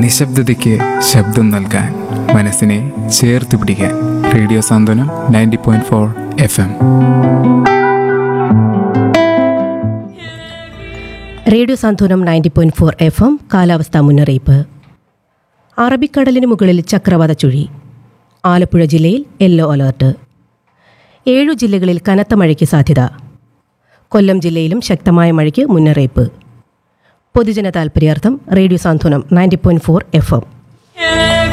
നിശബ്ദതയ്ക്ക് ശബ്ദം നൽകാൻ മനസ്സിനെ ചേർത്ത് പിടിക്കാൻ radio Santhwanam ninety point four F M radio Santhwanam ninety point four F M കാലാവസ്ഥാ മുന്നറിയിപ്പ് അറബിക്കടലിന് മുകളിൽ ചക്രവാത ചുഴി ആലപ്പുഴ ജില്ലയിൽ യെല്ലോ അലർട്ട് ഏഴു ജില്ലകളിൽ കനത്ത മഴയ്ക്ക് സാധ്യത കൊല്ലം ജില്ലയിലും ശക്തമായ മഴയ്ക്ക് മുന്നറിയിപ്പ് പൊതുജന താൽപര്യാർത്ഥം radio Santhwanam ninety point four F M